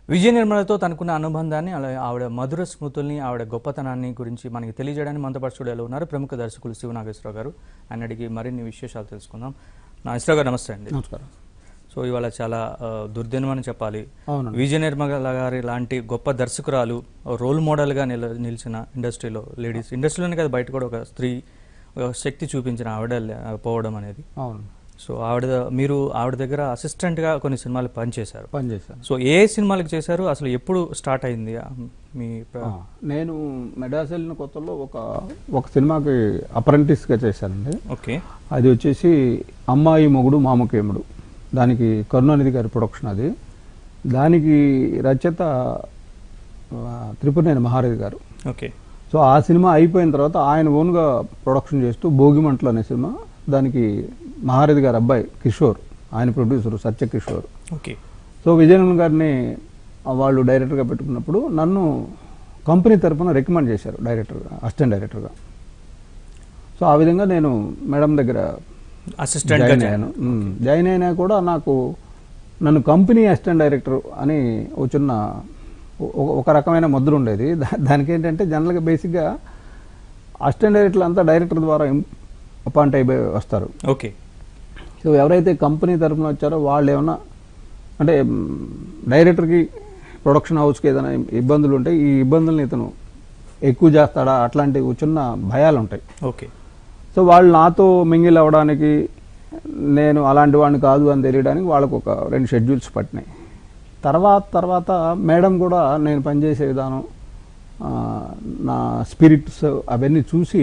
విజయ నిర్మలతో తనకున్న అనుబంధాన్ని అలా ఆవిడ మధుర స్మృతుల్ని ఆవిడ గొప్పతనాన్ని గురించి మనకి తెలియజేయడానికి మనతో పాటు స్టూడియోలో ఉన్నారు ప్రముఖ దర్శకులు శివనాగేశ్వరరావు గారు ఆయన అడిగి మరిన్ని విశేషాలు తెలుసుకుందాం నాగేశ్వరరావు గారు నమస్తే అండి నమస్కారం సో ఇవాళ చాలా ఆ, దుర్దినం అని చెప్పాలి అవునండి విజయ నిర్మల గారి లాంటి గొప్ప దర్శకురాలు రోల్ మోడల్గా నిల నిలిచిన ఇండస్ట్రీలో లేడీస్ ఇండస్ట్రీలోనే కదా బయట కూడా ఒక స్త్రీ ఒక శక్తి చూపించిన ఆవిడ లే- పోవడం అనేది అవును సో ఆవిడ మీరు ఆవిడ దగ్గర అసిస్టెంట్గా కొన్ని సినిమాలు పనిచేశారు పనిచేశాను సో ఏ సినిమాలకు చేశారు అసలు ఎప్పుడు స్టార్ట్ అయింది ఆ, మీ ప్ర- ఆ, నేను మెడ్రాస్ వెళ్ళిన కొత్తలో ఒక ఒక సినిమాకి అప్రెంటిస్గా చేశానండి ఓకే అది వచ్చేసి అమ్మాయి మొగుడు మామకేముడు దానికి కరుణానిధి గారి ప్రొడక్షన్ అది దానికి రచయిత ఆ, త్రిపురనేని మహారథి గారు ఓకే సో ఆ సినిమా అయిపోయిన తర్వాత ఆయన ఓన్గా ప్రొడక్షన్ చేస్తూ భోగిమంటలు అనే సినిమా దానికి మహారథి గారి అబ్బాయి కిషోర్ ఆయన producer Satya Kishore okay so Vijayanagaram గారిని ఆ వాళ్ళు డైరెక్టర్గా పెట్టుకున్నప్పుడు నన్ను కంపెనీ తరపున రికమెండ్ చేశారు డైరెక్టర్గా అసిస్టెంట్ డైరెక్టర్గా సో ఆ విధంగా నేను మేడం దగ్గర అసిస్టెంట్ జాయిన్ అయ్యాను మ్, జాయిన్ అయినా కూడా నాకు నన్ను కంపెనీ అసిస్టెంట్ డైరెక్టర్ అని ఒక చిన్న ఒక- ఒక రకమైన ముద్ర ఉండేది దా- దానికి ఏంటంటే జనరల్గా బేసిక్గా అసిస్టెంట్ డైరెక్టర్లు అంతా డైరెక్టర్ ద్వారా అపాయింట్ అయిపోయి వస్తారు ఓకే సో ఎవరైతే కంపెనీ తరఫున వచ్చారో వాళ్ళు ఏమన్నా అంటే మ్, డైరెక్టర్కి ప్రొడక్షన్ హౌస్కి ఏదైనా ఇబ్బందులు ఉంటే ఈ ఇబ్బందుల్ని ఇతను ఎక్కువ చేస్తాడా అట్లాంటి చిన్న భయాలు ఉంటాయి ఓకే సో వాళ్ళు నాతో మింగిల్ అవ్వడానికి నేను అలాంటి వాడిని కాదు అని తెలియడానికి వాళ్ళకు ఒక రెండు షెడ్యూల్స్ పట్టినాయి తర్వాత తర్వాత మేడం కూడా నేను పనిచేసే విధానం ఆ, నా స్పిరిట్స్ అవన్నీ చూసి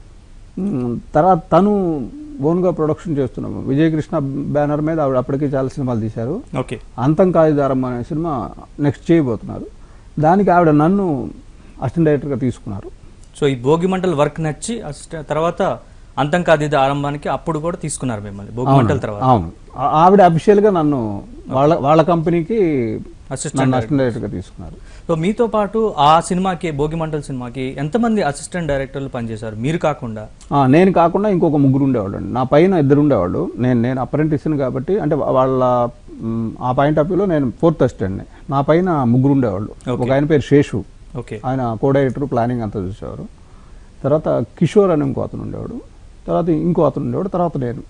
మ్, తర్వాత తను ఓన్గా ప్రొడక్షన్ చేస్తున్నాము విజయకృష్ణ బ్యానర్ మీద ఆవిడ అప్పటికే చాలా సినిమాలు తీశారు ఓకే అంతం కాగిదారం అనే సినిమా నెక్స్ట్ చేయబోతున్నారు దానికి ఆవిడ నన్ను అసిస్టెంట్ డైరెక్టర్గా తీసుకున్నారు సో ఈ భోగి మంటల వర్క్ నచ్చి అసిస్టెంట్ తర్వాత అంతం కాదు ఇది ఆరంభానికి అప్పుడు కూడా తీసుకున్నారు మిమ్మల్ని భోగి మంటల తర్వాత అవును ఆ- ఆవిడ అఫీషియల్గా నన్ను వాళ్ళ వాళ్ళ కంపెనీకి అసిస్టెంట్ నన్ను అసిస్టెంట్ డైరెక్టర్గా తీసుకున్నారు సో మీతో పాటు ఆ సినిమాకి భోగి మంటల సినిమాకి ఎంతమంది అసిస్టెంట్ డైరెక్టర్లు పనిచేశారు మీరు కాకుండా ఆ, నేను కాకుండా ఇంకొక ముగ్గురు ఉండేవాళ్ళు అండి నా పైన ఇద్దరు ఉండేవాళ్ళు నేను నేను అప్రెంటిస్ని కాబట్టి అంటే వాళ్ళ మ్, ఆ పాయింట్ ఆఫ్ వ్యూలో నేను ఫోర్త్ అసిస్టెంట్ని నా పైన ముగ్గురు ఉండేవాళ్ళు ఒక ఆయన పేరు శేషు ఓకే ఆయన కో డైరెక్టర్ ప్లానింగ్ అంతా చూసేవారు తర్వాత కిషోర్ అని ఇంకో అతను ఉండేవాడు తర్వాత ఇంకో అతను ఉండేవాడు తర్వాత నేను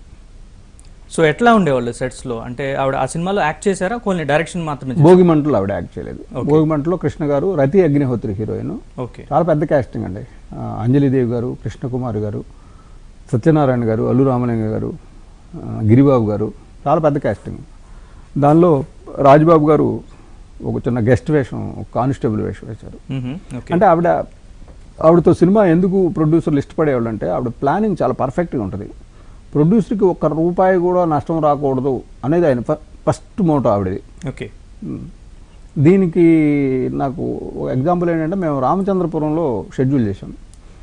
సో ఎట్లా ఉండేవాళ్ళు సెట్స్ లో అంటే ఆవిడ ఆ సినిమాలో యాక్ట్ చేశారా కొన్ని డైరెక్షన్ మాత్రమే చేశారా? భోగిమంటలో ఆవిడ యాక్ట్ చేయలేదు భోగిమంటలో కృష్ణ గారు రతి అగ్నిహోత్రి హీరోయిన్ ఓకే చాలా పెద్ద క్యాస్టింగ్ అండి ఆ, అంజలిదేవి గారు కృష్ణకుమార్ గారు సత్యనారాయణ గారు అల్లు రామలింగ గారు ఆ, గిరిబాబు గారు చాలా పెద్ద క్యాస్టింగ్ దానిలో రాజబాబు గారు ఒక చిన్న గెస్ట్ వేషం ఒక కానిస్టేబుల్ వేషం వేశారు మ్హూ. ఓకే అంటే ఆవిడ ఆవిడతో సినిమా ఎందుకు ప్రొడ్యూసర్లు ఇష్టపడేవాళ్ళు అంటే ఆవిడ ప్లానింగ్ చాలా పర్ఫెక్ట్గా ఉంటుంది ప్రొడ్యూసర్కి ఒక్క రూపాయి కూడా నష్టం రాకూడదు అనేది ఆయన ఫ- ఫస్ట్ మోటో ఆవిడది ఓకే మ్. దీనికి నాకు ఒక ఎగ్జాంపుల్ ఏంటంటే మేము రామచంద్రపురంలో షెడ్యూల్ చేసాం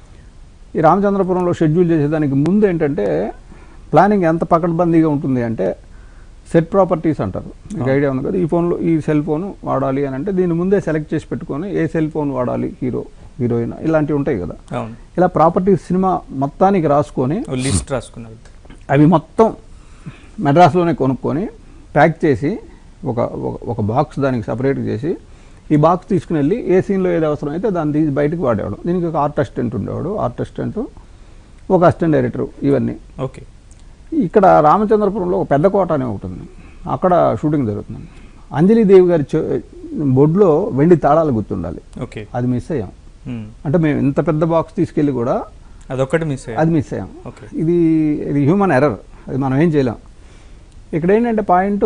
ఈ రామచంద్రపురంలో షెడ్యూల్ చేసేదానికి ముందు ఏంటంటే ప్లానింగ్ ఎంత పకడ్బందీగా ఉంటుంది అంటే సెట్ ప్రాపర్టీస్ అంటారు మీకు ఐడియా ఉంది కదా ఈ ఫోన్లో ఈ సెల్ ఫోన్ వాడాలి అని అంటే దీని ముందే సెలెక్ట్ చేసి పెట్టుకొని ఏ సెల్ ఫోన్ వాడాలి హీరో హీరోయిన్ ఇలాంటివి ఉంటాయి కదా అవును ఇలా ప్రాపర్టీస్ సినిమా మొత్తానికి రాసుకొని ఓ లిస్ట్ రాసుకున్నారు అవి మొత్తం మెడ్రాస్లోనే కొనుక్కొని ప్యాక్ చేసి ఒక ఒక- ఒక బాక్స్ దానికి సపరేట్ చేసి ఈ బాక్స్ తీసుకుని వెళ్ళి ఏ సీన్లో ఏది అవసరం అయితే దాన్ని తీసి బయటకు వాడేవాడు దీనికి ఒక ఆర్ట్ అసిస్టెంట్ ఉండేవాడు ఆర్ట్ అసిస్టెంట్ ఒక అసిస్టెంట్ డైరెక్టర్ ఇవన్నీ ఓకే ఇక్కడ రామచంద్రపురంలో ఒక పెద్ద కోట అనే ఒకటి ఉంది అక్కడ షూటింగ్ జరుగుతుంది అంజలిదేవి గారి చె- బొడ్లో వెండి తాళాలు గుర్తుండాలి ఓకే అది మిస్ అయ్యాం మ్. అంటే మేము ఇంత పెద్ద బాక్స్ తీసుకెళ్ళి కూడా అదొక్కటి మిస్ అయ్యారు అది మిస్ అయ్యాం ఓకే ఇది ఇది హ్యూమన్ ఎర్రర్ అది మనం ఏం చేయలేం ఇక్కడ ఏంటంటే పాయింట్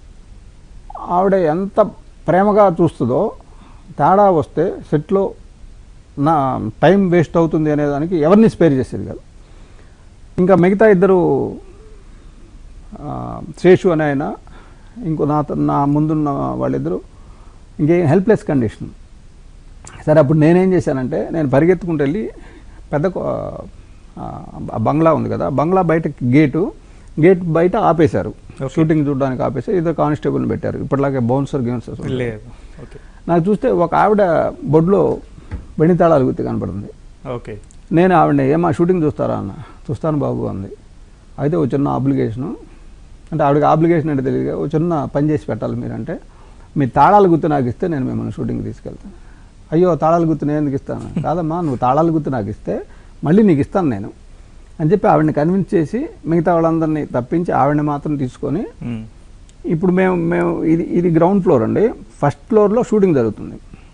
ఆవిడ ఎంత ప్రేమగా చూస్తుందో తేడా వస్తే సెట్లో నా టైం వేస్ట్ అవుతుంది అనేదానికి ఎవరిని స్పేర్ చేసేది కాదు ఇంకా మిగతా ఇద్దరు ఆ, శేషు అనే ఆయన ఇంకో నా నా ముందున్న వాళ్ళిద్దరు ఇంకేం హెల్ప్లెస్ కండిషన్ సరే అప్పుడు నేనేం చేశానంటే నేను పరిగెత్తుకుంటూ వెళ్ళి పెద్ద కో- ఆ, ఆ బంగ్లా ఉంది కదా బంగ్లా బయట గేటు గేట్ బయట ఆపేశారు Okay. షూటింగ్ చూడడానికి ఆపేసి ఇద్దరు కానిస్టేబుల్ని పెట్టారు ఇప్పటిలాగే బౌన్సర్ గేమ్సర్ లేదు ఓకే నాకు చూస్తే ఒక ఆవిడ బొడ్లో వెండి తాళాలు గుర్తు కనపడుతుంది ఓకే నేను ఆవిడని ఏమా షూటింగ్ చూస్తారా అన్న చూస్తాను బాబు అంది అయితే ఒక చిన్న అప్లికేషను అంటే ఆవిడకి అప్లికేషన్ అంటే తెలియదు ఓ చిన్న పని చేసి పెట్టాలి మీరంటే మీ తాళాలు గుర్తు నాకు ఇస్తే నేను మిమ్మల్ని షూటింగ్ తీసుకెళ్తాను అయ్యో తాళాలు గుర్తు నేను ఎందుకు ఇస్తాను కాదమ్మా నువ్వు తాళాలు గుర్తు నాకు ఇస్తే మళ్ళీ నీకు ఇస్తాను నేను అని చెప్పి ఆవిడని కన్విన్స్ చేసి మిగతా వాళ్ళందరినీ తప్పించి ఆవిడని మాత్రం తీసుకొని మ్మ్. ఇప్పుడు మేము మేము ఇది ఇది గ్రౌండ్ ఫ్లోర్ అండి ఫస్ట్ ఫ్లోర్లో షూటింగ్ జరుగుతుంది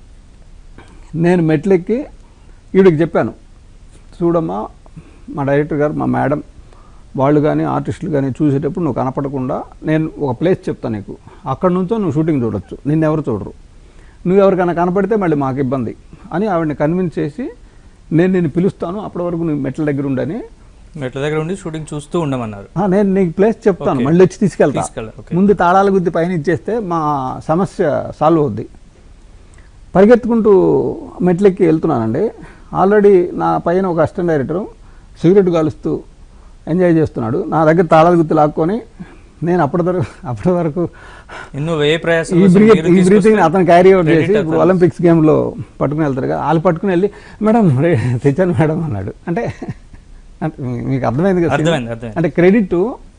నేను మెట్లెక్కి ఈవిడికి చెప్పాను చూడమ్మా మా డైరెక్టర్ గారు మా మేడం వాళ్ళు కానీ ఆర్టిస్టులు కానీ చూసేటప్పుడు నువ్వు కనపడకుండా నేను ఒక ప్లేస్ చెప్తాను నీకు అక్కడ నుంచో నువ్వు షూటింగ్ చూడొచ్చు నిన్ను ఎవరు చూడరు నువ్వు ఎవరికైనా కనపడితే మళ్ళీ మాకు ఇబ్బంది అని ఆవిడని కన్విన్స్ చేసి నేను నిన్ను పిలుస్తాను అప్పటి వరకు నువ్వు మెట్ల దగ్గర ఉండని మెట్ల దగ్గర ఉండి షూటింగ్ చూస్తూ ఉండమన్నారు ఆ, నేను నీకు ప్లేస్ చెప్తాను Okay. మళ్ళీ వచ్చి తీసుకెళ్తా తీసుకెళ్ళా, okay. ముందు తాళాల గుద్ది పైన ఇచ్చేస్తే మా సమస్య సాల్వ్ అవుద్ది పరిగెత్తుకుంటూ మెట్లెక్కి వెళ్తున్నానండి ఆల్రెడీ నా పైన ఒక అసిస్టెంట్ డైరెక్టర్ సిగరెట్ కాలుస్తూ ఎంజాయ్ చేస్తున్నాడు నా దగ్గర తాళాల గుర్తు లాక్కొని నేను అప్పటి వరకు అప్పటి వరకు ఎన్నో వ్యయ ప్రయాసం ఈ కోసం బ్రీత్ మీరు ఈ తీసుకొస్తే బ్రీతింగ్ అతను క్యారీ అవుట్ credit చేసి ఇప్పుడు అతను. ఒలింపిక్స్ గేమ్లో పట్టుకుని వెళ్తారు కదా వాళ్ళు పట్టుకుని వెళ్ళి మేడం రే తెచ్చాను మేడం అన్నాడు అంటే అంటే మీ- మీకు అర్థమైంది కదా అర్థమైంది, అర్థమైంది. అంటే క్రెడిట్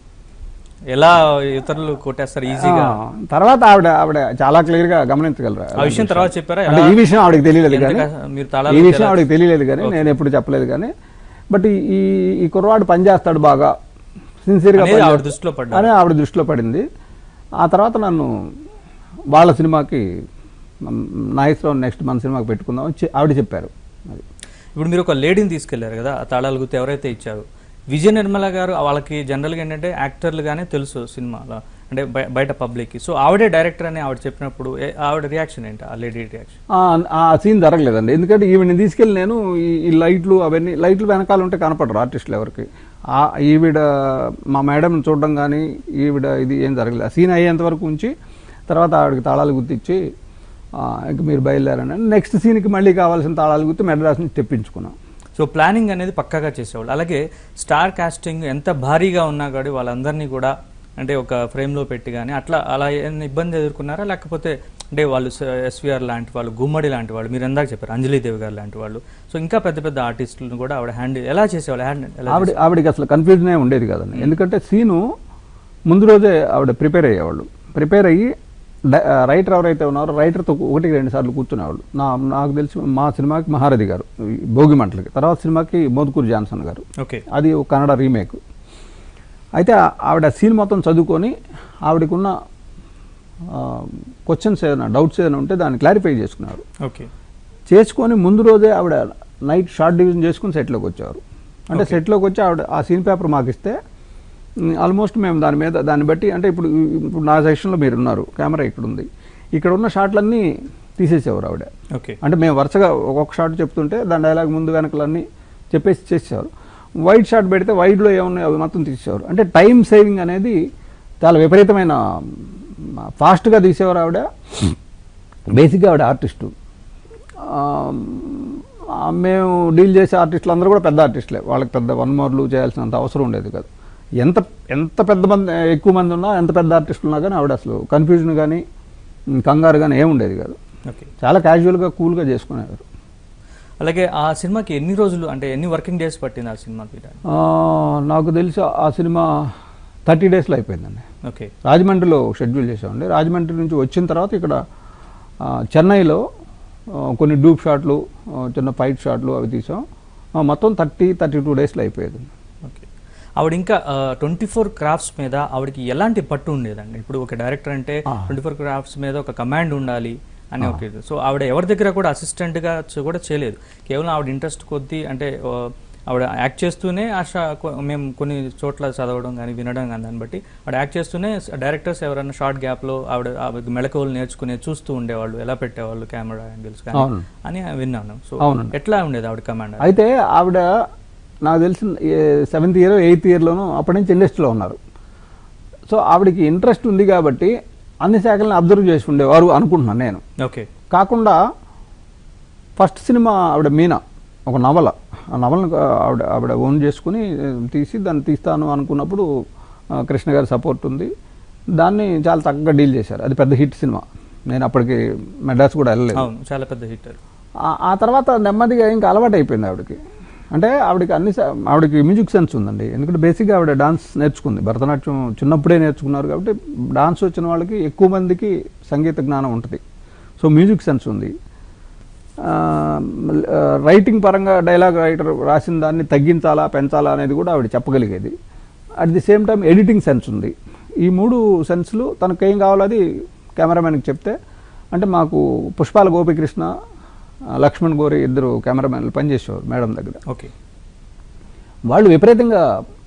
ఎలా ఇతరులు కొట్టేస్తారు ఈజీగా తర్వాత ఆవిడ ఆవిడ చాలా క్లియర్ గా గమనించగలరు ఆ విషయం తర్వాత చెప్పారా అంటే ఎలా- ఈ విషయం ఆవిడకి తెలియలేదు ఎంత కానీ క- మీరు తాళాలు ఈ విషయం ఎలా- ఆవిడకి తెలియలేదు కానీ నేను ఎప్పుడు చెప్పలేదు కానీ బట్ ఈ- ఈ ఈ కుర్రవాడు పనిచేస్తాడు బాగా సిన్సియర్గా అనేది ఆవిడ దృష్టిలో పడ్డారు. అని ఆవిడ దృష్టిలో పడింది ఆ తర్వాత నన్ను వాళ్ళ సినిమాకి నాగేశ్వరరావు నెక్స్ట్ మన సినిమాకి పెట్టుకుందాం అని చె- ఆవిడ చెప్పారు అది ఇప్పుడు మీరు ఒక లేడీని తీసుకెళ్లారు కదా ఆ తాళాల గుర్తు ఎవరైతే ఇచ్చారు విజయ నిర్మల గారు వాళ్ళకి జనరల్గా ఏంటంటే యాక్టర్లుగానే తెలుసు సినిమాలో అంటే బయ- బయట పబ్లిక్కి సో ఆవిడే డైరెక్టర్ అని ఆవిడ చెప్పినప్పుడు ఏ- ఆవిడ రియాక్షన్ ఏంటి ఆ లేడీ రియాక్షన్ ఆ- ఆ సీన్ జరగలేదండి ఎందుకంటే ఈవిడని తీసుకెళ్ళి నేను ఈ- ఈ లైట్లు అవన్నీ లైట్లు వెనకాల ఉంటే కనపడరు ఆర్టిస్టులు ఎవరికి ఆ ఈవిడ మా మేడం చూడడం కానీ ఈవిడ ఇది ఏం జరగలేదు ఆ సీన్ అయ్యేంత వరకు ఉంచి తర్వాత ఆవిడకి తాళాలు గుర్తిచ్చి ఆ, ఇంక మీరు బయలుదేరండి నెక్స్ట్ సీన్కి మళ్ళీ కావాల్సిన తాళాలు గుర్తి మెడ్రాస్ నుంచి తెప్పించుకున్నాం సో ప్లానింగ్ అనేది పక్కాగా చేసేవాళ్ళు అలాగే స్టార్ కాస్టింగ్ ఎంత భారీగా ఉన్నా కానీ వాళ్ళందరినీ కూడా అంటే ఒక ఫ్రేమ్లో పెట్టి కానీ అట్లా అలా ఏమైనా ఇబ్బంది ఎదుర్కొన్నారా లేకపోతే అంటే వాళ్ళు ఎస్విఆర్ లాంటి వాళ్ళు గుమ్మడి లాంటి వాళ్ళు మీరు ఎందాక చెప్పారు అంజలీదేవి గారు లాంటి వాళ్ళు సో ఇంకా పెద్ద పెద్ద ఆర్టిస్టులను కూడా ఆవిడ హ్యాండిల్ ఎలా చేసేవాళ్ళు హ్యాండిల్ ఎలా ఆవిడ ఆవిడకి అసలు కన్ఫ్యూజనే ఉండేది కదండి ఎందుకంటే సీను ముందు రోజే ఆవిడ ప్రిపేర్ అయ్యేవాళ్ళు ప్రిపేర్ అయ్యి డ- రైటర్ ఎవరైతే ఉన్నారో రైటర్తో ఒకటికి రెండు సార్లు కూర్చునేవాళ్ళు నా నాకు తెలిసి మా సినిమాకి మహారథి గారు ఈ భోగి మంటలకి తర్వాత సినిమాకి మోదుకూరు జాన్సన్ గారు ఓకే అది ఒక కన్నడ రీమేక్ అయితే ఆ- ఆవిడ సీన్ మొత్తం చదువుకొని ఆవిడకున్న క్వశ్చన్స్ ఏదైనా డౌట్స్ ఏదైనా ఉంటే దాన్ని క్లారిఫై చేసుకున్నారు ఓకే చేసుకొని ముందు రోజే ఆవిడ నైట్ షార్ట్ డివిజన్ చేసుకుని సెట్లోకి వచ్చేవారు అంటే సెట్లోకి వచ్చి ఆవిడ ఆ సీన్ పేపర్ మాకు ఇస్తే ఆల్మోస్ట్ మేము దాని మీద దాన్ని బట్టి అంటే ఇప్పుడు ఇప్పుడు నా సెక్షన్లో మీరు ఉన్నారు కెమెరా ఇక్కడ ఉంది ఇక్కడ ఉన్న షాట్లన్నీ తీసేసేవారు ఆవిడ ఓకే అంటే మేము వరుసగా ఒక్కొక్క షాట్ చెప్తుంటే దాని డైలాగ్ ముందు వెనకలన్నీ చెప్పేసి చేసేవారు వైడ్ షాట్ పెడితే వైడ్లో ఏమున్నాయో అవి మొత్తం తీసేవారు అంటే టైం సేవింగ్ అనేది చాలా విపరీతమైన ఫాస్ట్గా తీసేవారు ఆవిడ బేసిక్గా ఆవిడ ఆర్టిస్టు ఆ, ఆ, మేము డీల్ చేసే ఆర్టిస్టులు అందరూ కూడా పెద్ద ఆర్టిస్టులే వాళ్ళకి పెద్ద వన్ మోర్లు చేయాల్సినంత అవసరం ఉండేది కాదు ఎంత ఎంత పెద్ద మంది ఎక్కువ మంది ఉన్నా ఎంత పెద్ద ఆర్టిస్టులు ఉన్నా కానీ ఆవిడ అసలు కన్ఫ్యూజన్ కానీ ఉమ్, కంగారు కానీ ఏముండేది కాదు ఓకే చాలా క్యాజువల్గా కూల్గా చేసుకునేవారు అలాగే ఆ సినిమాకి ఎన్ని రోజులు అంటే ఎన్ని వర్కింగ్ డేస్ పట్టింది ఆ సినిమా తీయడానికి ఆ, నాకు తెలిసి ఆ సినిమా థర్టీ డేస్లో అయిపోయిందండి ఓకే రాజమండ్రిలో షెడ్యూల్ చేసామండి రాజమండ్రి నుంచి వచ్చిన తర్వాత ఇక్కడ ఆ, చెన్నైలో ఆ, కొన్ని డూప్ షాట్లు ఆ, చిన్న ఫైట్ షాట్లు అవి తీసాం ఆ, మొత్తం థర్టీ థర్టీ టూ డేస్లో అయిపోయేది ఓకే ఆవిడ ఇంకా ట్వంటీ ఫోర్ క్రాఫ్ట్స్ మీద ఆవిడకి ఎలాంటి పట్టు ఉండేదండి ఇప్పుడు ఒక డైరెక్టర్ అంటే ఆ. ట్వంటీ ఫోర్ క్రాఫ్ట్స్ మీద ఒక కమాండ్ ఉండాలి అని ఒక ఇది సో ఆవిడ ఎవరి దగ్గర కూడా అసిస్టెంట్గా కూడా చేయలేదు కేవలం ఆవిడ ఇంట్రెస్ట్ కొద్దీ అంటే ఆ, ఆవిడ యాక్ట్ చేస్తూనే ఆ షా కొ- మేము కొన్ని చోట్ల చదవడం కానీ వినడం కానీ దాన్ని బట్టి ఆవిడ యాక్ట్ చేస్తూనే డైరెక్టర్స్ ఎవరైనా షార్ట్ గ్యాప్లో ఆవిడ ఆవిడ మెళకువలు నేర్చుకునే చూస్తూ ఉండేవాళ్ళు ఎలా పెట్టేవాళ్ళు కెమెరా యాంగిల్స్ కానీ అవును. అని విన్నాను సో అవునండి. ఎట్లా ఉండేది ఆవిడ కమాండ్ అయితే ఆవిడ నాకు తెలిసిన సెవెంత్ ఇయర్ ఎయిత్ ఇయర్లోనూ అప్పటి నుంచి ఇండస్ట్రీలో ఉన్నారు సో ఆవిడకి ఇంట్రెస్ట్ ఉంది కాబట్టి అన్ని శాఖలను అబ్జర్వ్ చేసి ఉండేవారు అనుకుంటున్నాను నేను ఓకే కాకుండా ఫస్ట్ సినిమా ఆవిడ మీనా ఒక నవల ఆ నవలను ఆవిడ ఆవిడ ఓన్ చేసుకుని ఆ, తీసి దాన్ని తీస్తాను అనుకున్నప్పుడు ఆ, కృష్ణ గారి సపోర్ట్ ఉంది దాన్ని చాలా చక్కగా డీల్ చేశారు అది పెద్ద హిట్ సినిమా నేను అప్పటికి మెడ్రాస్ కూడా వెళ్ళలేదు అవును చాలా పెద్ద హిట్ ఆ- ఆ తర్వాత నెమ్మదిగా ఇంకా అలవాటు అయిపోయింది ఆవిడకి అంటే ఆవిడకి అన్ని స- ఆవిడకి మ్యూజిక్ సెన్స్ ఉందండి ఎందుకంటే బేసిక్గా ఆవిడ డాన్స్ నేర్చుకుంది భరతనాట్యం చిన్నప్పుడే నేర్చుకున్నారు కాబట్టి డాన్స్ వచ్చిన వాళ్ళకి ఎక్కువ మందికి సంగీత జ్ఞానం ఉంటుంది సో మ్యూజిక్ సెన్స్ ఉంది ఆ, మల్- ఆ, రైటింగ్ పరంగా డైలాగ్ రైటర్ రాసిన దాన్ని తగ్గించాలా పెంచాలా అనేది కూడా ఆవిడ చెప్పగలిగేది at the same time editing sense ఉంది ఈ మూడు సెన్స్లు తనకు ఏం కావాలో అది కెమెరామెన్కి చెప్తే అంటే మాకు పుష్పాల గోపికృష్ణ ఆ, లక్ష్మణ్ గోరి ఇద్దరు కెమెరామెన్లు పనిచేసేవారు మేడం దగ్గర ఓకే వాళ్ళు విపరీతంగా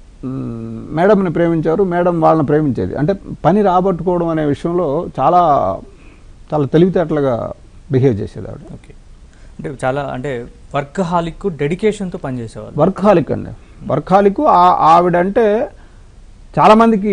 మ్, మేడంని ప్రేమించారు మేడం వాళ్ళని ప్రేమించేది అంటే పని రాబట్టుకోవడం అనే విషయంలో చాలా చాలా తెలివితేటలుగా బిహేవ్ చేసేది ఆవిడ ఓకే అంటే చాలా అంటే వర్క్ హాలిక్ డెడికేషన్తో పనిచేసేవాళ్ళు వర్క్ హాలిక్ అండి వర్క్ హాలిక్ ఆవిడ అంటే చాలామందికి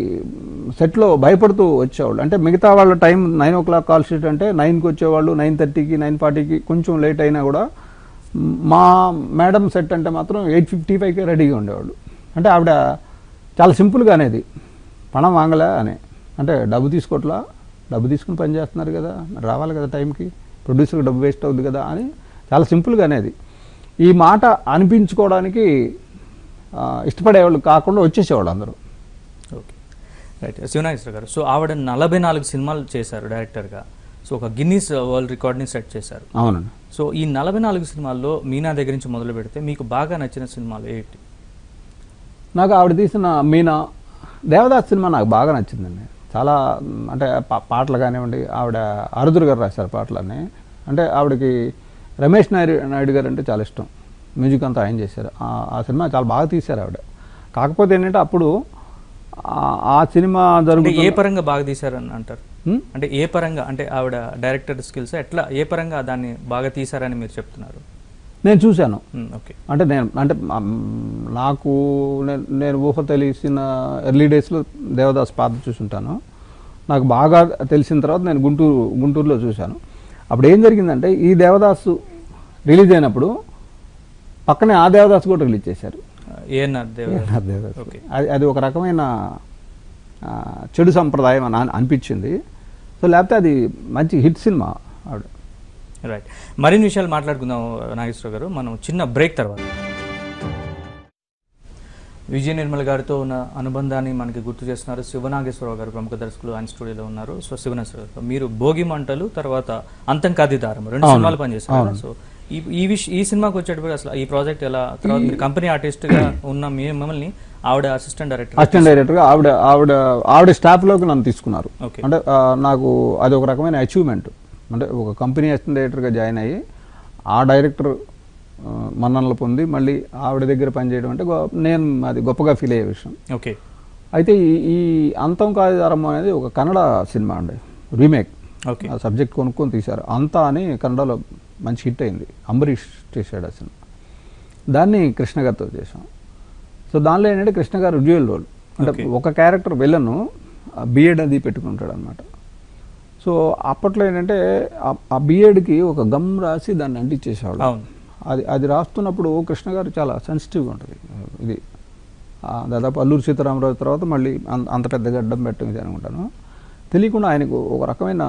సెట్లో భయపడుతూ వచ్చేవాళ్ళు అంటే మిగతా వాళ్ళ time nine o'clock call sheet అంటే నైన్కి వచ్చేవాళ్ళు నైన్ థర్టీకి నైన్ ఫార్టీకి కొంచెం లేట్ అయినా కూడా మ్, మా మేడం సెట్ అంటే మాత్రం ఎయిట్ ఫిఫ్టీ ఫైవ్కే రెడీగా ఉండేవాళ్ళు అంటే ఆవిడ చాలా సింపుల్గా అనేది పణం వాంగలే అని అంటే డబ్బు తీసుకోవట్లా డబ్బు తీసుకుని పని చేస్తున్నారు కదా మరి రావాలి కదా టైంకి ప్రొడ్యూసర్కి డబ్బు వేస్ట్ అవుద్ది కదా అని చాలా సింపుల్గా అనేది ఈ మాట అనిపించుకోవడానికి ఆ, ఇష్టపడేవాళ్ళు కాకుండా వచ్చేసేవాళ్ళు అందరూ ఓకే రైట్ శివనాగేశ్వర గారు సో ఆవిడ నలభై నాలుగు సినిమాలు చేశారు డైరెక్టర్గా సో ఒక గిన్నీస్ వరల్డ్ రికార్డ్ని సెట్ చేశారు అవునండి సో ఈ నలభై నాలుగు సినిమాల్లో మీనా దగ్గర నుంచి మొదలు పెడితే మీకు బాగా నచ్చిన సినిమాలు ఏంటి నాకు ఆవిడ తీసిన మీనా దేవదాస్ సినిమా నాకు బాగా నచ్చిందండి చాలా మ్, అంటే పా- పాటలు కానివ్వండి ఆవిడ అరుదురు గారు రాశారు పాటలన్నీ అంటే ఆవిడకి రమేష్ నాయుడు నాయుడు గారు అంటే చాలా ఇష్టం మ్యూజిక్ అంతా ఆయన చేశారు ఆ- ఆ సినిమా చాలా బాగా తీశారు ఆవిడ కాకపోతే ఏంటంటే అప్పుడు ఆ- ఆ సినిమా అంటే ఏ జరుగుతున్న పరంగా బాగా తీశారని అంటారు హ్మ్? అంటే ఏ పరంగా అంటే ఆవిడ డైరెక్టర్ స్కిల్స్ ఎట్లా ఏ పరంగా దాన్ని బాగా తీశారని మీరు చెప్తున్నారు నేను చూశాను మ్, ఓకే అంటే నేను అంటే మ్, నాకు నేను నేను ఊహ తెలిసిన ఎర్లీ డేస్లో దేవదాస్ పాత్ర చూసుంటాను నాకు బాగా తెలిసిన తర్వాత నేను గుంటూరు గుంటూరులో చూశాను అప్పుడు ఏం జరిగిందంటే ఈ దేవదాసు రిలీజ్ అయినప్పుడు పక్కనే ఆ దేవదాస్ కూడా రిలీజ్ చేశారు ఏఎన్ఆర్ దేవ్ ఏఎన్ఆర్ దేవదాసు. ఓకే అది అది ఒక రకమైన ఆ, చెడు సంప్రదాయం అని అన్- అనిపించింది సో లేకపోతే అది మంచి హిట్ సినిమా ఆవిడ రైట్ మరిన్ని విషయాలు మాట్లాడుకుందాం నాగేశ్వర గారు మనం చిన్న బ్రేక్ తర్వాత విజయ నిర్మల్ గారితో ఉన్న అనుబంధాన్ని మనకి గుర్తు చేస్తున్నారు శివనాగేశ్వరరావు గారు ప్రముఖ దర్శకులు ఆయన స్టూడియోలో ఉన్నారు సో శివనాగేశ్వర గారు మీరు భోగి మంటలు తర్వాత అంతం కాదిదారం రెండు అవును. సినిమాలు పనిచేస్తారు కదా. సో ఈ ఈ విష ఈ సినిమాకి వచ్చేటప్పుడు అసలు ఈ ప్రాజెక్ట్ ఎలా తర్వాత మీరు కంపెనీ ఆర్టిస్ట్ గా ఉన్న మీ మిమ్మల్ని ఆవిడ అసిస్టెంట్ డైరెక్టర్ అసిస్టెంట్ డైరెక్టర్గా ఆవిడ ఆవిడ ఆవిడ స్టాఫ్లోకి నన్ను తీసుకున్నారు ఓకే అంటే ఆ, నాకు అది ఒక రకమైన అచీవ్మెంట్ అంటే ఒక కంపెనీ అసిస్టెంట్ డైరెక్టర్గా జాయిన్ అయ్యి ఆ డైరెక్టర్ ఆ, మన్ననలు పొంది మళ్ళీ ఆవిడ దగ్గర పనిచేయడం అంటే గొ- నేను అది గొప్పగా ఫీల్ అయ్యే విషయం ఓకే అయితే ఈ ఈ అంతం కాదిదారం అనేది ఒక కన్నడ సినిమా అండి రీమేక్ ఓకే ఆ సబ్జెక్ట్ కొనుక్కొని తీశారు అంతా అని కన్నడలో మంచి హిట్ అయింది అంబరీష్ చేశాడు ఆ సినిమా దాన్ని కృష్ణ గారితో చేసాం సో దానిలో ఏంటంటే కృష్ణ గారు డ్యూయల్ రోల్ అంటే Okay. ఒక క్యారెక్టర్ విలను బిఎడ్ అది పెట్టుకుంటాడు అనమాట సో అప్పట్లో ఏంటంటే ఆ- ఆ బిఎడ్కి ఒక గమ్ రాసి దాన్ని అంటించేసేవాడు అవును అది అది రాస్తున్నప్పుడు కృష్ణ గారు చాలా సెన్సిటివ్గా ఉంటుంది ఇది ఆ, దాదాపు అల్లూరు సీతారామరాజు తర్వాత మళ్ళీ అంత అంత పెద్ద గడ్డం పెట్టడం ఇది అనుకుంటాను తెలియకుండా ఆయనకు ఒక రకమైన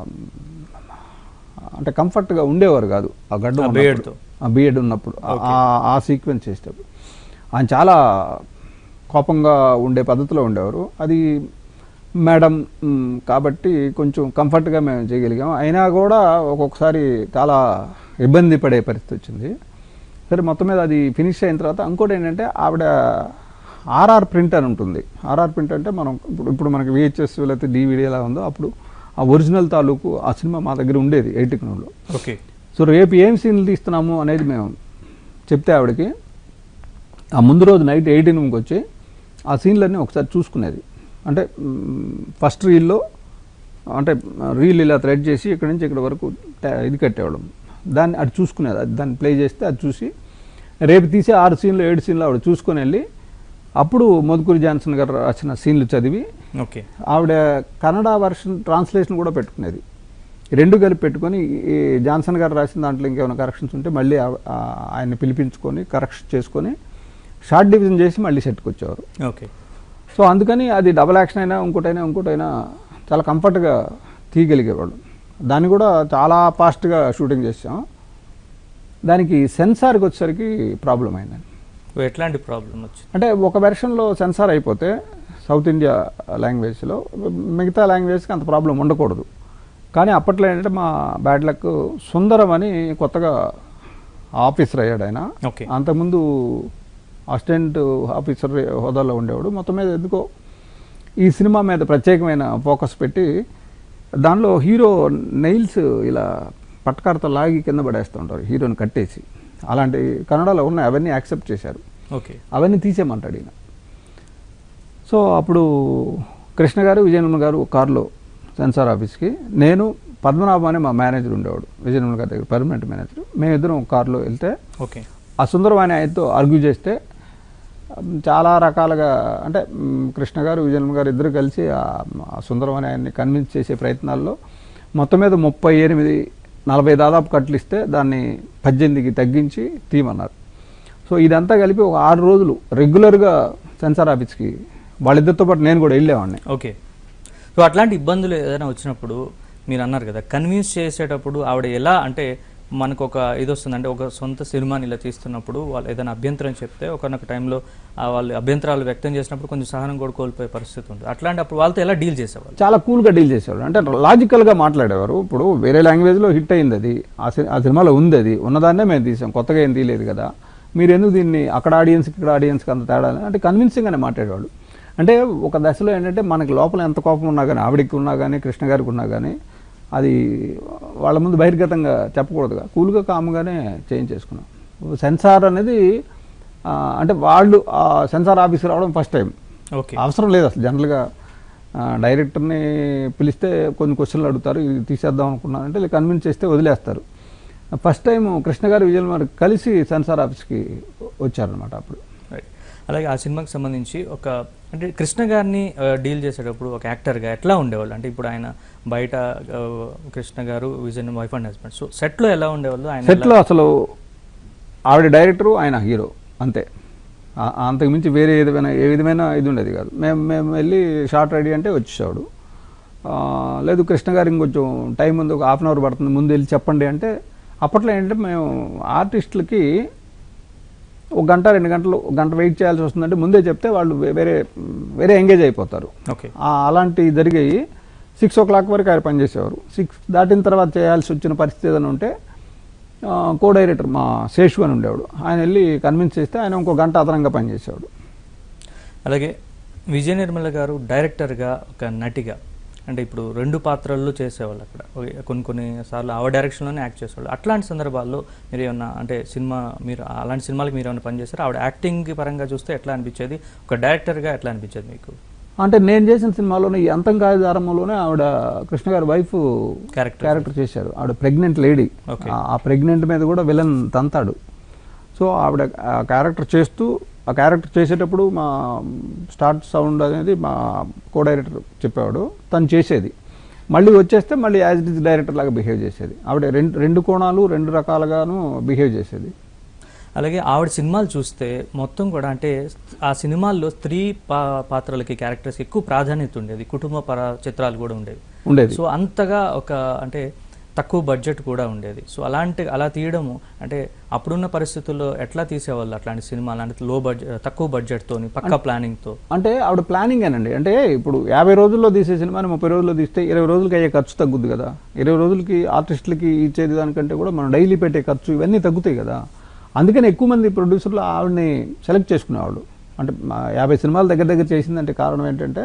అంటే కంఫర్ట్గా ఉండేవారు కాదు ఆ గడ్డం ఆ ఉన్నప్పుడు. beardతో. ఆ బిఎడ్ ఉన్నప్పుడు ఆ- ఆ- ఆ సీక్వెన్స్ చేసేటప్పుడు ఆయన చాలా కోపంగా ఉండే పద్ధతిలో ఉండేవారు అది మేడం మ్, కాబట్టి కొంచెం కంఫర్ట్గా మేము చేయగలిగాం అయినా కూడా ఒక్కొక్కసారి చాలా ఇబ్బంది పడే పరిస్థితి వచ్చింది సరే మొత్తం మీద అది ఫినిష్ అయిన తర్వాత ఇంకోటి ఏంటంటే ఆవిడ ఆర్ఆర్ ప్రింట్ అని ఉంటుంది ఆర్ఆర్ ప్రింట్ అంటే మనం ఇప్పుడు ఇప్పుడు మనకి విహెచ్ఎస్ లేకపోతే డివిడి ఎలా ఉందో అప్పుడు ఆ ఒరిజినల్ తాలూకు ఆ సినిమా మా దగ్గర ఉండేది ఎయిటిక్ నూలో ఓకే సో రేపు ఏం సీన్లు తీస్తున్నాము అనేది మేము చెప్తే ఆవిడకి ఆ ముందు రోజు నైట్ ఎయిటీన్కి వచ్చి ఆ సీన్లన్నీ ఒకసారి చూసుకునేది అంటే ఫస్ట్ రీల్లో అంటే రీల్ ఇలా థ్రెడ్ చేసి ఇక్కడ నుంచి ఇక్కడ వరకు టా- ఇది కట్టేవాళ్ళం దాన్ని అది చూసుకునేది అది దాన్ని ప్లే చేస్తే అది చూసి రేపు తీసే ఆరు సీన్లు ఏడు సీన్లు ఆవిడ చూసుకొని వెళ్ళి అప్పుడు మధుకూరి జాన్సన్ గారు రాసిన సీన్లు చదివి ఓకే ఆవిడ కన్నడ వర్షన్ ట్రాన్స్లేషన్ కూడా పెట్టుకునేది ఈ రెండు కలిపి పెట్టుకొని ఈ జాన్సన్ గారు రాసిన దాంట్లో ఇంకేమైనా కరెక్షన్స్ ఉంటే మళ్ళీ ఆ- ఆ ఆయన్ని పిలిపించుకొని కరెక్షన్ చేసుకొని షార్ట్ డివిజన్ చేసి మళ్ళీ సెట్కి వచ్చేవారు ఓకే సో అందుకని అది డబల్ యాక్షన్ అయినా ఇంకోటైనా ఇంకోటైనా చాలా కంఫర్ట్గా తీయగలిగేవాళ్ళు దాన్ని కూడా చాలా ఫాస్ట్గా షూటింగ్ చేసాం దానికి సెన్సార్కి వచ్చేసరికి ప్రాబ్లం అయిందండి ఎట్లాంటి ప్రాబ్లం వచ్చింది అంటే ఒక వెర్షన్లో సెన్సార్ అయిపోతే సౌత్ ఇండియా లాంగ్వేజ్లో మిగతా లాంగ్వేజ్కి అంత ప్రాబ్లం ఉండకూడదు కానీ అప్పట్లో ఏంటంటే మా బ్యాడ్ లక్ సుందరం అని కొత్తగా ఆఫీసర్ అయ్యాడు ఆయన ఓకే అంతకుముందు అసిస్టెంట్ ఆఫీసర్ హోదాలో ఉండేవాడు మొత్తం మీద ఎందుకో ఈ సినిమా మీద ప్రత్యేకమైన ఫోకస్ పెట్టి దానిలో హీరో నెయిల్స్ ఇలా పట్టకారతో లాగి కింద పడేస్తూ ఉంటారు హీరోని కట్టేసి అలాంటి కన్నడలో ఉన్నాయి అవన్నీ యాక్సెప్ట్ చేశారు ఓకే అవన్నీ తీసేయమంటాడు ఈయన సో అప్పుడు కృష్ణ గారు విజయనగరం గారు ఒక కారులో సెన్సార్ ఆఫీస్కి నేను పద్మనాభం అనే మా మేనేజర్ ఉండేవాడు విజయనగరం గారి దగ్గర పర్మనెంట్ మేనేజర్ మేమిద్దరం ఒక కారులో వెళ్తే ఓకే ఆ సుందరం అనే ఆయనతో ఆర్గ్యూ చేస్తే ఉమ్, చాలా రకాలుగా అంటే ఉమ్, కృష్ణ గారు విజయనగరం గారు ఇద్దరు కలిసి ఆ ఆ సుందరం అనే ఆయన్ని కన్విన్స్ చేసే ప్రయత్నాల్లో మొత్తం మీద ముప్పై ఎనిమిది నలభై దాదాపు కట్లు ఇస్తే దాన్ని పద్దెనిమిదికి తగ్గించి తీయమన్నారు సో ఇదంతా కలిపి ఒక ఆరు రోజులు రెగ్యులర్గా సెన్సార్ ఆఫీస్కి వాళ్ళిద్దరితో పాటు నేను కూడా వెళ్ళేవాడిని ఓకే సో అట్లాంటి ఇబ్బందులు ఏదైనా వచ్చినప్పుడు మీరు అన్నారు కదా కన్విన్స్ చేసేటప్పుడు ఆవిడ ఎలా అంటే మనకు ఒక ఇది వస్తుంది అంటే ఒక సొంత సినిమాని ఇలా తీస్తున్నప్పుడు వాళ్ళు ఏదైనా అభ్యంతరం చెప్తే ఒకనొక టైంలో ఆ వాళ్ళు అభ్యంతరాలు వ్యక్తం చేసినప్పుడు కొంచెం సహనం కూడా కోల్పోయే పరిస్థితి ఉంటుంది అట్లాంటప్పుడు వాళ్ళతో ఎలా డీల్ చేసేవాళ్ళు చాలా కూల్గా డీల్ చేసేవాడు అంటే లాజికల్గా మాట్లాడేవారు ఇప్పుడు వేరే లాంగ్వేజ్లో హిట్ అయింది అది ఆ సి- ఆ సినిమాలో ఉంది అది ఉన్నదాన్నే మేము తీసాం కొత్తగా ఏం తీయలేదు కదా మీరు ఎందుకు దీన్ని అక్కడ ఆడియన్స్కి ఇక్కడ ఆడియన్స్కి అంత తేడా అని? అంటే కన్విన్సింగ్ అని మాట్లాడేవాడు అంటే ఒక దశలో ఏంటంటే మనకి లోపల ఎంత కోపం ఉన్నా కానీ ఆవిడకి ఉన్నా కానీ కృష్ణ గారికి ఉన్నా కానీ అది వాళ్ళ ముందు బహిర్గతంగా చెప్పకూడదుగా కూల్గా కామ్గానే చేంజ్ చేసుకున్నాం సెన్సార్ అనేది ఆ, అంటే వాళ్ళు ఆ సెన్సార్ ఆఫీస్కి రావడం ఫస్ట్ టైం ఓకే అవసరం లేదు అసలు జనరల్గా ఆ, డైరెక్టర్ని పిలిస్తే కొన్ని క్వశ్చన్లు అడుగుతారు ఇది తీసేద్దాం అనుకున్నానంటే ఇలా కన్విన్స్ చేస్తే వదిలేస్తారు ఫస్ట్ టైం కృష్ణ గారు విజయ్ గారు కలిసి సెన్సార్ ఆఫీస్కి వచ్చారనమాట అప్పుడు రైట్ అలాగే ఆ సినిమాకి సంబంధించి ఒక అంటే కృష్ణ గారిని డీల్ చేసేటప్పుడు ఒక యాక్టర్గా ఎట్లా ఉండేవాళ్ళు అంటే ఇప్పుడు ఆయన బయట ఆ, Krishna garu Vijay wife and husband so సెట్లో ఎలా ఉండేవాళ్ళు ఆయన సెట్లో అసలు ఆవిడ డైరెక్టరు ఆయన హీరో అంతే ఆ- అంతకు మించి వేరే ఏదైనా ఏ విధమైన ఇది ఉండేది కాదు మేము మేము వెళ్ళి షార్ట్ రెడీ అంటే వచ్చేవాడు ఆ, లేదు కృష్ణ గారు ఇంకొంచెం టైం ఉంది ఒక హాఫ్ అన్ అవర్ పడుతుంది ముందు వెళ్ళి చెప్పండి అంటే అప్పట్లో ఏంటంటే మేము ఆర్టిస్టులకి ఒక గంట రెండు గంటలు ఒక గంట వెయిట్ చేయాల్సి వస్తుందంటే ముందే చెప్తే వాళ్ళు వే- వేరే వేరే ఎంగేజ్ అయిపోతారు ఓకే ఆ, అలాంటివి జరిగాయి సిక్స్ ఓ క్లాక్ వరకు ఆయన పనిచేసేవారు సిక్స్ దాటిన తర్వాత చేయాల్సి వచ్చిన పరిస్థితి ఏదైనా ఉంటే ఆ, కో డైరెక్టర్ మా శేషు అని ఉండేవాడు ఆయన వెళ్ళి కన్విన్స్ చేస్తే ఆయన ఇంకో గంట అదనంగా పనిచేసేవాడు అలాగే విజయ నిర్మల గారు డైరెక్టర్గా ఒక నటిగా అంటే ఇప్పుడు రెండు పాత్రల్లో చేసేవాళ్ళు అక్కడ ఒక- కొన్ని కొన్ని సార్లు ఆవిడ డైరెక్షన్లోనే యాక్ట్ చేసేవాళ్ళు అట్లాంటి సందర్భాల్లో మీరు ఏమన్నా అంటే సినిమా మీరు అలాంటి సినిమాలకు మీరు ఏమైనా పనిచేస్తారు ఆవిడ యాక్టింగ్ పరంగా చూస్తే ఎట్లా అనిపించేది ఒక డైరెక్టర్గా ఎట్లా అనిపించేది మీకు అంటే నేను చేసిన సినిమాలోనే ఈ అంతం కాయదారంలోనే ఆవిడ కృష్ణ గారి వైఫ్ క్యారెక్టర్ క్యారెక్టర్ చేశారు ఆవిడ ప్రెగ్నెంట్ లేడీ Okay. ఆ ప్రెగ్నెంట్ మీద కూడా విలన్ తంతాడు సో ఆవిడ ఆ క్యారెక్టర్ చేస్తూ ఆ క్యారెక్టర్ చేసేటప్పుడు మా స్టార్ట్ సౌండ్ అనేది మా కో డైరెక్టర్ చెప్పేవాడు తను చేసేది మళ్ళీ వచ్చేస్తే మళ్ళీ యాజ్ ఇట్ ఇస్ డైరెక్టర్ లాగా బిహేవ్ చేసేది ఆవిడ రెండు రెండు కోణాలు రెండు రకాలుగాను బిహేవ్ చేసేది అలాగే ఆవిడ సినిమాలు చూస్తే మొత్తం కూడా అంటే ఆ సినిమాల్లో స్త్రీ పా పాత్రలకి క్యారెక్టర్స్ ఎక్కువ ప్రాధాన్యత ఉండేది కుటుంబ పర చిత్రాలు కూడా ఉండేవి ఉండేది సో అంతగా ఒక అంటే తక్కువ బడ్జెట్ కూడా ఉండేది సో అలాంటి అలా తీయడము అంటే అప్పుడున్న పరిస్థితుల్లో ఎట్లా తీసేవాళ్ళు అట్లాంటి సినిమా అలాంటి లో బడ్జెట్ తక్కువ బడ్జెట్తో పక్కా ప్లానింగ్తో అంటే ఆవిడ ప్లానింగ్ అనండి అంటే ఇప్పుడు యాభై రోజుల్లో తీసే సినిమాని ముప్పై రోజుల్లో తీస్తే ఇరవై రోజులకి అయ్యే ఖర్చు తగ్గుద్ది కదా ఇరవై రోజులకి ఆర్టిస్టులకి ఇచ్చేది దానికంటే కూడా మనం డైలీ పెట్టే ఖర్చు ఇవన్నీ తగ్గుతాయి కదా అందుకని ఎక్కువ మంది ప్రొడ్యూసర్లు ఆవిడని సెలెక్ట్ చేసుకునేవాళ్ళు అంటే మా యాభై సినిమాలు దగ్గర దగ్గర చేసిందంటే కారణం ఏంటంటే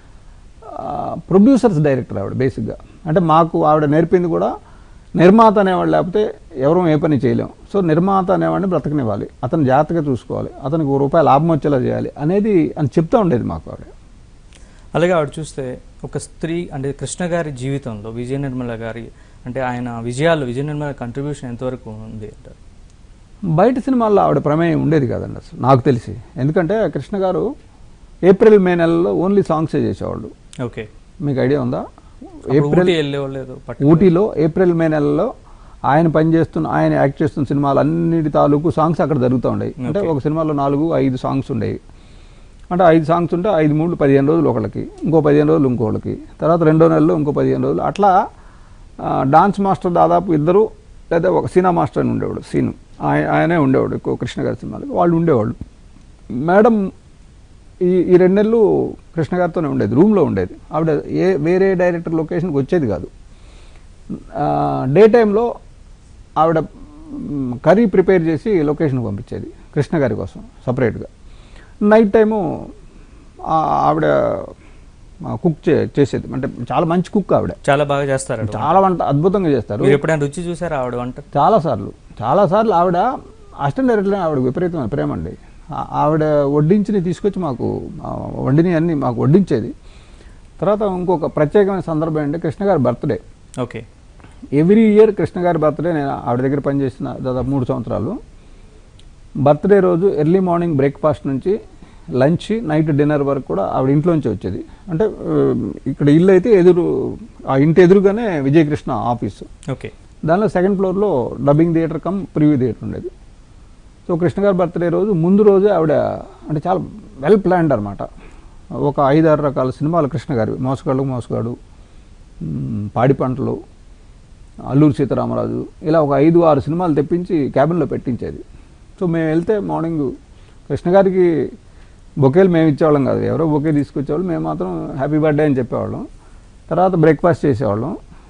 ప్రొడ్యూసర్స్ డైరెక్టర్ ఆవిడ బేసిక్గా అంటే మాకు ఆవిడ నేర్పింది కూడా నిర్మాత అనేవాడు లేకపోతే ఎవరూ ఏ పని చేయలేం సో నిర్మాత అనేవాడిని బ్రతకనివ్వాలి అతను జాగ్రత్తగా చూసుకోవాలి అతనికి ఒక రూపాయి లాభం వచ్చేలా చేయాలి అనేది అని చెప్తూ ఉండేది మాకు ఆవిడ అలాగే ఆవిడ చూస్తే ఒక స్త్రీ అంటే కృష్ణ గారి జీవితంలో విజయ నిర్మల గారి అంటే ఆయన విజయాలు విజయ నిర్మల కంట్రిబ్యూషన్ ఎంతవరకు ఉంది అంటారు బయట సినిమాల్లో ఆవిడ ప్రమేయం ఉండేది కాదండి అసలు నాకు తెలిసి ఎందుకంటే కృష్ణ గారు ఏప్రిల్ మే నెలలో ఓన్లీ సాంగ్సే చేసేవాళ్ళు ఓకే మీకు ఐడియా ఉందా అప్పుడు ఏప్రిల్ ఊటీ వెళ్ళేవాళ్ళు ఏదో పట్టు ఊటీలో ఏప్రిల్ మే నెలలో ఆయన పనిచేస్తున్న ఆయన యాక్ట్ చేస్తున్న సినిమాలు అన్నిటి తాలూకు సాంగ్స్ అక్కడ జరుగుతూ ఉండేవి అంటే Okay. ఒక సినిమాలో నాలుగు ఐదు సాంగ్స్ ఉండేవి అంటే ఐదు సాంగ్స్ ఉంటే ఐదు మూడు పదిహేను రోజులు ఒకళ్ళకి ఇంకో పదిహేను రోజులు ఇంకోళ్ళకి తర్వాత రెండో నెలలో ఇంకో పదిహేను రోజులు అట్లా ఆ, డాన్స్ మాస్టర్ దాదాపు ఇద్దరు లేదా ఒక సీనా మాస్టర్ అని ఉండేవాడు సీను ఆయన ఆయనే ఉండేవాడు ఎక్కువ కృష్ణ గారి సినిమాలు వాళ్ళు ఉండేవాళ్ళు మేడం ఈ ఈ రెండు నెలలు కృష్ణ గారితోనే ఉండేది రూమ్లో ఉండేది ఆవిడ ఏ వేరే డైరెక్టర్ లొకేషన్కి వచ్చేది కాదు డే టైంలో ఆవిడ మ్, కర్రీ ప్రిపేర్ చేసి లొకేషన్కి పంపించేది కృష్ణ గారి కోసం సపరేట్గా నైట్ టైము ఆ- ఆవిడ కుక్ చే చేసేది అంటే చాలా మంచి కుక్ ఆవిడ చాలా బాగా చేస్తారు ఆవిడ. చాలా వంట అద్భుతంగా చేస్తారు మీరు ఎప్పుడైనా రుచి చూసారా ఆవిడ వంట చాలాసార్లు చాలాసార్లు ఆవిడ అసిస్టెంట్ డైరెక్టర్ ఆవిడ విపరీతమైన ప్రేమ అండి ఆ- ఆవిడ వడ్డించిని తీసుకొచ్చి మాకు ఆ, వండిని అన్ని మాకు వడ్డించేది తర్వాత ఇంకొక ప్రత్యేకమైన సందర్భం ఏంటంటే కృష్ణ గారి birthday okay every year Krishna గారి బర్త్డే నేను ఆవిడ దగ్గర పనిచేసిన దాదాపు మూడు సంవత్సరాలు బర్త్డే రోజు ఎర్లీ మార్నింగ్ బ్రేక్ఫాస్ట్ నుంచి లంచ్ నైట్ డిన్నర్ వరకు కూడా ఆవిడ ఇంట్లోంచి వచ్చేది అంటే ఆ, ఇక్కడ ఇల్లు అయితే ఎదురు ఆ ఇంటి ఎదురుగానే విజయకృష్ణ ఆఫీసు ఓకే దానిలో సెకండ్ ఫ్లోర్లో dubbing theatre come preview theatre ఉండేది సో కృష్ణ గారి బర్త్డే రోజు ముందు రోజే ఆవిడ అంటే చాలా వెల్ ప్లాన్డ్ అనమాట ఒక ఐదు ఆరు రకాల సినిమాలు కృష్ణ గారివి మోసగాడు మోసగాడు మ్, పాడి పంటలు అల్లూరు సీతారామరాజు ఇలా ఒక ఐదు ఆరు సినిమాలు తెప్పించి క్యాబిన్లో పెట్టించేది సో మేము వెళ్తే మార్నింగ్ కృష్ణ గారికి బొకేలు మేము ఇచ్చేవాళ్ళం కాదు ఎవరో బొకే తీసుకొచ్చేవాళ్ళు మేము మాత్రం హ్యాపీ బర్త్డే అని చెప్పేవాళ్ళం తర్వాత బ్రేక్ఫాస్ట్ చేసేవాళ్ళం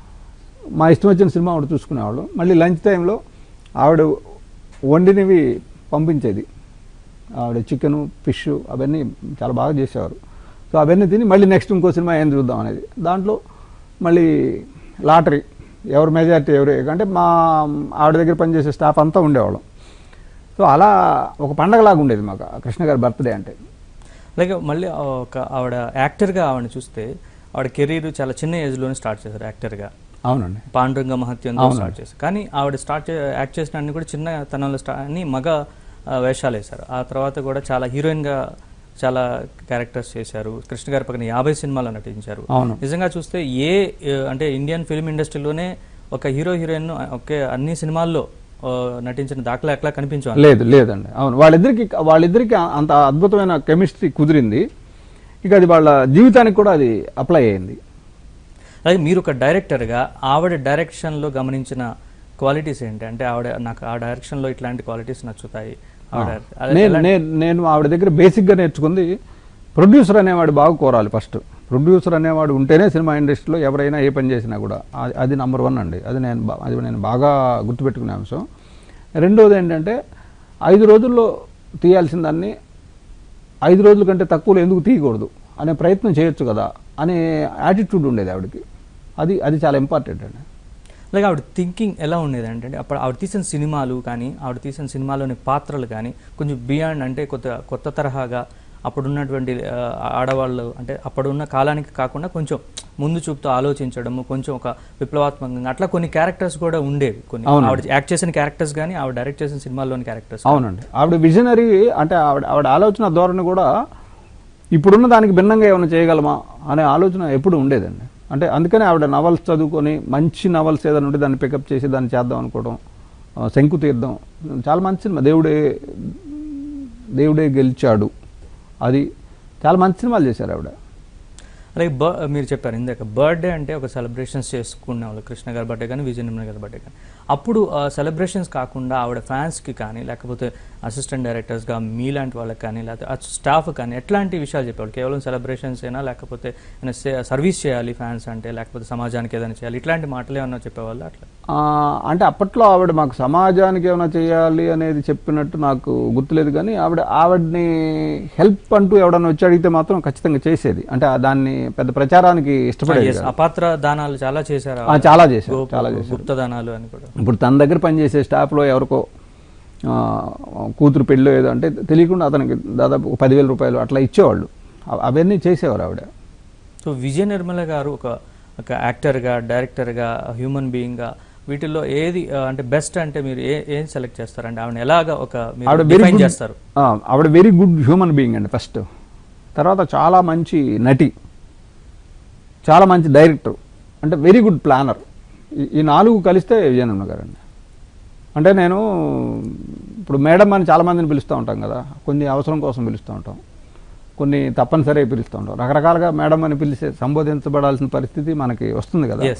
మా ఇష్టం వచ్చిన సినిమా ఆవిడ చూసుకునేవాళ్ళం మళ్ళీ లంచ్ టైంలో ఆవిడ వండినవి పంపించేది ఆవిడ చికెను ఫిష్ అవన్నీ చాలా బాగా చేసేవారు సో అవన్నీ తిని మళ్ళీ నెక్స్ట్ ఇంకో సినిమా ఏం చూద్దాం అనేది దాంట్లో మళ్ళీ లాటరీ ఎవరు మెజారిటీ ఎవరు అంటే మా ఆవిడ దగ్గర పనిచేసే స్టాఫ్ అంతా ఉండేవాళ్ళం సో అలా ఒక పండగలాగా ఉండేది మాకు ఆ కృష్ణ గారి బర్త్డే అంటే అలాగే మళ్ళీ ఒక ఆవిడ యాక్టర్గా ఆవిడ చూస్తే ఆవిడ కెరీర్ చాలా చిన్న ఏజ్లోనే స్టార్ట్ చేశారు యాక్టర్గా అవునండి పాండురంగ మహత్యంతో అవును. స్టార్ట్ చేశారు కానీ ఆవిడ స్టార్ట్ చే- యాక్ట్ చేసిన అన్ని కూడా చిన్న తనంలో స్టార్ట్ అన్ని మగ ఆ, వేషాలు వేశారు ఆ తర్వాత కూడా చాలా హీరోయిన్గా చాలా క్యారెక్టర్స్ చేశారు కృష్ణ గారి పక్కన యాభై సినిమాలు నటించారు అవును నిజంగా చూస్తే ఏ ఏ, అంటే ఇండియన్ ఫిల్మ్ ఇండస్ట్రీలోనే ఒక హీరో హీరోయిన్ ఒకే అన్ని సినిమాల్లో ఆ, నటించిన దాఖలా ఎట్లా కనిపించాలి లేదు లేదండి అవును వాళ్ళిద్దరికి వాళ్ళిద్దరికి అంత అద్భుతమైన కెమిస్ట్రీ కుదిరింది ఇక అది వాళ్ళ జీవితానికి కూడా అది అప్లై అయ్యింది అలాగే మీరు ఒక డైరెక్టర్గా ఆవిడ డైరెక్షన్లో గమనించిన క్వాలిటీస్ ఏంటి అంటే ఆవిడ నాకు ఆ డైరెక్షన్లో ఇట్లాంటి క్వాలిటీస్ నచ్చుతాయి ఆవిడ అదే నేను ఎలా- నేను నేను ఆవిడ దగ్గర బేసిక్గా నేర్చుకుంది ప్రొడ్యూసర్ అనేవాడు బాగా కోరాలి ఫస్ట్ ప్రొడ్యూసర్ అనేవాడు ఉంటేనే సినిమా ఇండస్ట్రీలో ఎవరైనా ఏ పని చేసినా కూడా అది అది నెంబర్ వన్ అండి అది నేను బా- అది నేను బాగా గుర్తుపెట్టుకునే అంశం రెండోది ఏంటంటే ఐదు రోజుల్లో తీయాల్సిన దాన్ని ఐదు రోజుల కంటే తక్కువలో ఎందుకు తీయకూడదు అనే ప్రయత్నం చేయొచ్చు కదా అనే యాటిట్యూడ్ ఉండేది ఆవిడకి అది అది చాలా ఇంపార్టెంట్ అండి అలాగే ఆవిడ థింకింగ్ ఎలా ఉండేది అంటే అప్పుడు ఆవిడ తీసిన సినిమాలు కానీ ఆవిడ తీసిన సినిమాలోని పాత్రలు కానీ కొంచెం బియాండ్ అంటే కొత్త కొత్త తరహాగా అప్పుడున్నటువంటి ఆ, ఆడవాళ్ళు అంటే అప్పుడున్న కాలానికి కాకుండా కొంచెం ముందు చూపుతో ఆలోచించడము కొంచెం ఒక విప్లవాత్మకంగా అట్లా కొన్ని క్యారెక్టర్స్ కూడా ఉండేవి కొన్ని అవునండి. ఆవిడ యాక్ట్ చేసిన క్యారెక్టర్స్ కానీ ఆవిడ డైరెక్ట్ చేసిన సినిమాల్లోని క్యారెక్టర్స్ అవునండి ఆవిడ విజనరీ అంటే ఆవిడ ఆవిడ ఆలోచన ధోరణి కూడా ఇప్పుడున్న దానికి భిన్నంగా ఏమైనా చేయగలమా అనే ఆలోచన ఎప్పుడు ఉండేదండి అంటే అందుకనే ఆవిడ నవల్స్ చదువుకొని మంచి నవల్స్ ఏదైనా ఉంటే దాన్ని పికప్ చేసి దాన్ని చేద్దాం అనుకోవడం ఆ, శంకు తీర్థం చాలా మంచి సినిమా దేవుడే దేవుడే గెలిచాడు అది చాలా మంచి సినిమాలు చేశారు ఆవిడ అలాగే బ మీరు చెప్పారు ఇందాక బర్త్డే అంటే ఒక సెలబ్రేషన్స్ చేసుకునే వాళ్ళు కృష్ణ గారి బర్త్డే కానీ విజయ నిర్మల గారి బర్త్డే కానీ అప్పుడు సెలబ్రేషన్స్ కాకుండా ఆవిడ ఫ్యాన్స్కి కానీ లేకపోతే అసిస్టెంట్ డైరెక్టర్స్గా మీలాంటి వాళ్ళకి కానీ లేకపోతే స్టాఫ్ కానీ ఎట్లాంటి విషయాలు చెప్పేవాళ్ళు కేవలం సెలబ్రేషన్స్ అయినా లేకపోతే సర్వీస్ చేయాలి ఫ్యాన్స్ అంటే లేకపోతే సమాజానికి ఏదైనా చేయాలి ఇట్లాంటి మాటలు ఏమన్నా చెప్పేవాళ్ళు అట్లా ఆ, అంటే అప్పట్లో ఆవిడ మాకు సమాజానికి ఏమైనా చేయాలి అనేది చెప్పినట్టు నాకు గుర్తులేదు కానీ ఆవిడ ఆవిడని హెల్ప్ అంటూ ఎవడన్నా వచ్చి అడిగితే మాత్రం ఖచ్చితంగా చేసేది అంటే ఆ దాన్ని పెద్ద ప్రచారానికి ఇష్టపడేది Yes, కాదు. అపాత్ర దానాలు చాలా చేశారు ఆ, చాలా చేశారు చాలా చేశారు గుప్త దానాలు అని కూడా ఇప్పుడు తన దగ్గర పనిచేసే స్టాఫ్లో ఎవరికో ఆ, కూతురు పెళ్ళి ఏదో అంటే తెలియకుండా అతనికి దాదాపు ఒక పదివేల రూపాయలు అట్లా ఇచ్చేవాళ్ళు అవ- అవన్నీ చేసేవారు ఆవిడ సో విజయ నిర్మల గారు ఒక ఒక యాక్టర్గా డైరెక్టర్గా హ్యూమన్ బీయింగ్గా వీటిల్లో ఏది ఆ, అంటే బెస్ట్ అంటే మీరు ఏ ఏం సెలెక్ట్ చేస్తారంటే ఆవిడ ఎలాగా ఒక మీరు ఆవిడ వెరీ డిఫైన్ గుడ్ చేస్తారు ఆవిడ వెరీ గుడ్ హ్యూమన్ బీయింగ్ అండి ఫస్ట్ తర్వాత చాలా మంచి నటి చాలా మంచి డైరెక్టర్ అంటే వెరీ గుడ్ ప్లానర్ ఈ నాలుగు కలిస్తే విజయనమ్మ గారు అండి అంటే నేను ఇప్పుడు మేడం అని చాలా మందిని పిలుస్తూ ఉంటాం కదా కొన్ని అవసరం కోసం పిలుస్తూ ఉంటాం కొన్ని తప్పనిసరిగా పిలుస్తూ ఉంటాం రకరకాలుగా మేడం అని పిలిచే సంబోధించబడాల్సిన పరిస్థితి మనకి వస్తుంది కదా Yes.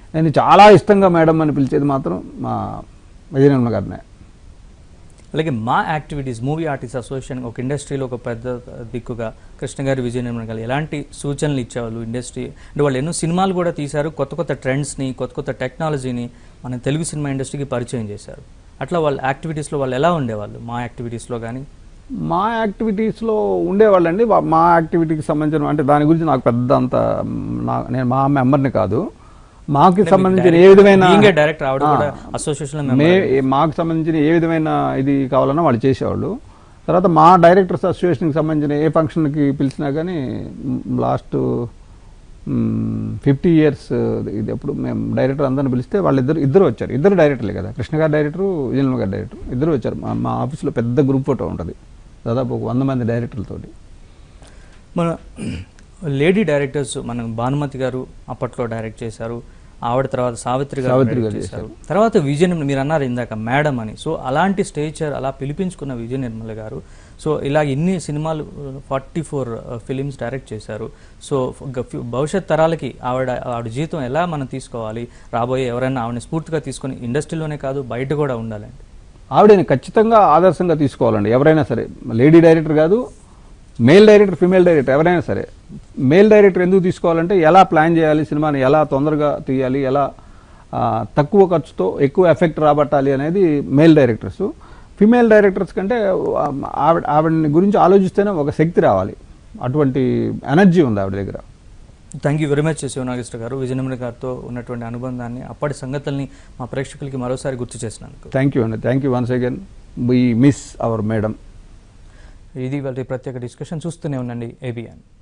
నేను చాలా ఇష్టంగా మేడం అని పిలిచేది మాత్రం మా విజయనిర్మల గారినే అలాగే మా యాక్టివిటీస్ మూవీ ఆర్టిస్ట్ అసోసియేషన్ ఒక ఇండస్ట్రీలో ఒక పెద్ద దిక్కుగా కృష్ణ గారి విజయ నిర్మల్ గారు ఎలాంటి సూచనలు ఇచ్చేవాళ్ళు ఇండస్ట్రీ అంటే వాళ్ళు ఎన్నో సినిమాలు కూడా తీశారు కొత్త కొత్త ట్రెండ్స్ని కొత్త కొత్త టెక్నాలజీని మన తెలుగు సినిమా ఇండస్ట్రీకి పరిచయం చేశారు అట్లా వాళ్ళ యాక్టివిటీస్లో వాళ్ళు ఎలా ఉండేవాళ్ళు మా యాక్టివిటీస్లో కానీ మా యాక్టివిటీస్లో ఉండేవాళ్ళండి వా- మా యాక్టివిటీకి సంబంధించిన అంటే దాని గురించి నాకు పెద్ద అంత మ్, నా- నేను మా మెంబర్ని కాదు మాకు సంబంధించిన ఏ విధమైన డైరెక్టర్ ఆవిడ కూడా ఆ. అసోసియేషన్ మే మాకు సంబంధించిన ఏ విధమైన ఇది కావాలన్నా వాళ్ళు చేసేవాళ్ళు తర్వాత మా డైరెక్టర్స్ అసోసియేషన్కి సంబంధించిన ఏ ఫంక్షన్కి పిలిచినా కానీ లాస్ట్ ఫిఫ్టీ ఇయర్స్ ఇది ఎప్పుడు మేము డైరెక్టర్ అందరిని పిలిస్తే వాళ్ళిద్దరు ఇద్దరు వచ్చారు ఇద్దరు డైరెక్టర్లే కదా కృష్ణ గారి డైరెక్టరు విజయన్మ గారి డైరెక్టర్ ఇద్దరు వచ్చారు మా మా ఆఫీస్లో పెద్ద గ్రూప్ ఫోటో ఉంటుంది దాదాపు ఒక వంద మంది డైరెక్టర్లతోటి మన లేడీ డైరెక్టర్స్ మన భానుమతి గారు అప్పట్లో డైరెక్ట్ చేశారు ఆవిడ తర్వాత సావిత్రి గారు సావిత్రి direct గారు చేశారు తర్వాత విజయ నిర్మల మీరు అన్నారు ఇందాక మేడం అని సో అలాంటి స్టేచర్ అలా పిలిపించుకున్న విజయ నిర్మల గారు సో ఇలా ఎన్ని సినిమాలు ఫార్టీ ఫోర్ ఫిలిమ్స్ డైరెక్ట్ చేశారు సో గ- ఫ్యూ- భవిష్యత్ తరాలకి ఆవిడ ఆవిడ జీవితం ఎలా మనం తీసుకోవాలి రాబోయే ఎవరైనా ఆవిడని స్ఫూర్తిగా తీసుకొని ఇండస్ట్రీలోనే కాదు బయట కూడా ఉండాలండి ఆవిడని ఖచ్చితంగా ఆదర్శంగా తీసుకోవాలండి ఎవరైనా సరే లేడీ డైరెక్టర్ కాదు మేల్ డైరెక్టర్ ఫిమేల్ డైరెక్టర్ ఎవరైనా సరే మేల్ డైరెక్టర్ ఎందుకు తీసుకోవాలంటే ఎలా ప్లాన్ చేయాలి సినిమాని ఎలా తొందరగా తీయాలి ఎలా ఆ, తక్కువ ఖర్చుతో ఎక్కువ ఎఫెక్ట్ రాబట్టాలి అనేది మేల్ డైరెక్టర్స్ ఫిమేల్ డైరెక్టర్స్ కంటే ఆ, ఆవిడ ఆవిడని గురించి ఆలోచిస్తేనే ఒక శక్తి రావాలి అటువంటి ఎనర్జీ ఉంది ఆవిడ దగ్గర thank you very much Sivanageswara garu Vijayanagara గారితో ఉన్నటువంటి అనుబంధాన్ని అప్పటి సంగతుల్ని మా ప్రేక్షకులకి మరోసారి గుర్తు చేసినందుకు థ్యాంక్ యూ అండి thank you once again we miss our madam ఇది వాళ్ళ ప్రత్యేక డిస్కషన్ చూస్తూనే ఉండండి ఏబిఎన్